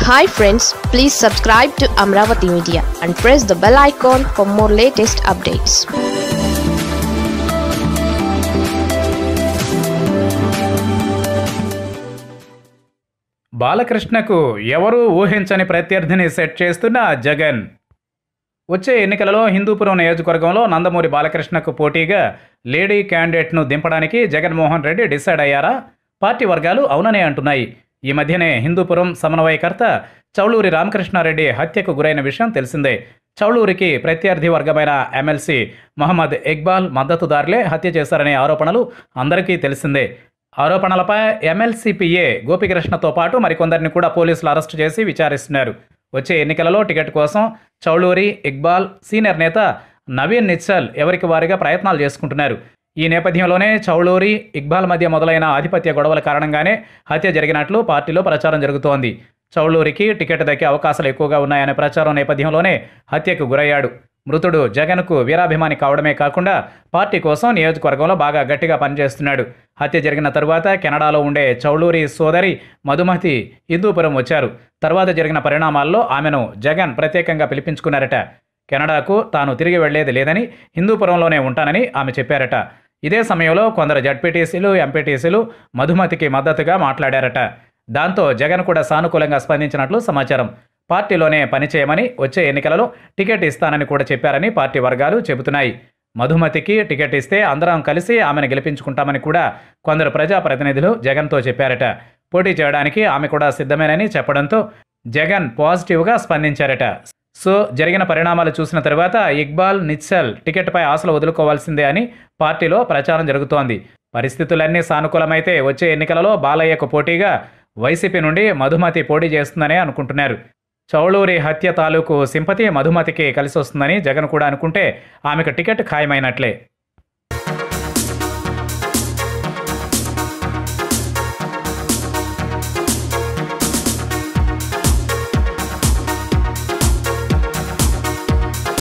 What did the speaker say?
hi friends please subscribe to Amaravati media and press the bell icon for more latest updates బాలకృష్ణకు ఎవరూ ఊహించని ప్రత్యర్థిని set చేస్తున్న జగన్ వచ్చే ఎన్నికలలో హిందూపురం నియోజకవర్గంలో నందమూరి బాలకృష్ణకు పోటీగా లేడీ క్యాండిడేట్ను దింపడానికి జగన్మోహన్ రెడ్డి డిసైడ్ అయ్యారా పార్టీ వర్గాలు అవుననే అంటున్నాయి ఈ మధ్యనే హిందూపురం సమన్వయకర్త చౌళూరి రామకృష్ణారెడ్డి హత్యకు గురైన విషయం తెలిసిందే చౌళూరికి ప్రత్యర్థి వర్గమైన ఎమ్మెల్సీ మహమ్మద్ ఇక్బాల్ మద్దతుదారులే హత్య చేశారనే ఆరోపణలు అందరికీ తెలిసిందే ఆరోపణలపై ఎమ్మెల్సీపీఏ గోపికృష్ణతో పాటు మరికొందరిని కూడా పోలీసులు అరెస్టు చేసి విచారిస్తున్నారు వచ్చే ఎన్నికలలో టికెట్ కోసం చౌళూరి ఇక్బాల్ సీనియర్ నేత నవీన్ నిచ్చల్ ఎవరికి వారిగా ప్రయత్నాలు చేసుకుంటున్నారు ఈ నేపథ్యంలోనే చౌళూరి ఇక్బాల్ మధ్య మొదలైన ఆధిపత్య గొడవల కారణంగానే హత్య జరిగినట్లు పార్టీలో ప్రచారం జరుగుతోంది చౌళూరికి టికెట్ దక్కే అవకాశాలు ఎక్కువగా ఉన్నాయనే ప్రచారం నేపథ్యంలోనే హత్యకు గురయ్యాడు మృతుడు జగన్కు వీరాభిమాని కావడమే కాకుండా పార్టీ కోసం నియోజకవర్గంలో బాగా గట్టిగా పనిచేస్తున్నాడు హత్య జరిగిన తరువాత కెనడాలో ఉండే చౌళూరి సోదరి మధుమతి హిందూపురం వచ్చారు తర్వాత జరిగిన పరిణామాల్లో ఆమెను జగన్ ప్రత్యేకంగా పిలిపించుకున్నారట కెనడాకు తాను తిరిగి వెళ్లేది లేదని హిందూపురంలోనే ఉంటానని ఆమె చెప్పారట ఇదే సమయంలో కొందరు జడ్పీటీసీలు ఎంపీటీసీలు మధుమతికి మద్దతుగా మాట్లాడారట దాంతో జగన్ కూడా సానుకూలంగా స్పందించినట్లు సమాచారం పార్టీలోనే పనిచేయమని వచ్చే ఎన్నికలలో టికెట్ ఇస్తానని కూడా చెప్పారని పార్టీ వర్గాలు చెబుతున్నాయి మధుమతికి టికెట్ ఇస్తే అందరం కలిసి ఆమెను గెలిపించుకుంటామని కూడా కొందరు ప్రజాప్రతినిధులు జగన్తో చెప్పారట పోటీ చేయడానికి ఆమె కూడా సిద్ధమేనని చెప్పడంతో జగన్ పాజిటివ్గా స్పందించారట సో జరిగిన పరిణామాలు చూసిన తర్వాత ఇక్బాల్ నిచ్చల్ టికెట్పై ఆశలు వదులుకోవాల్సిందే అని పార్టీలో ప్రచారం జరుగుతోంది పరిస్థితులన్నీ సానుకూలమైతే వచ్చే ఎన్నికలలో బాలయ్యకు పోటీగా వైసీపీ నుండి మధుమతి పోటీ చేస్తుందనే అనుకుంటున్నారు చౌళూరి హత్య తాలూకు సింపతి మధుమతికి కలిసి వస్తుందని జగన్ కూడా అనుకుంటే ఆమెకు టికెట్ ఖాయమైనట్లే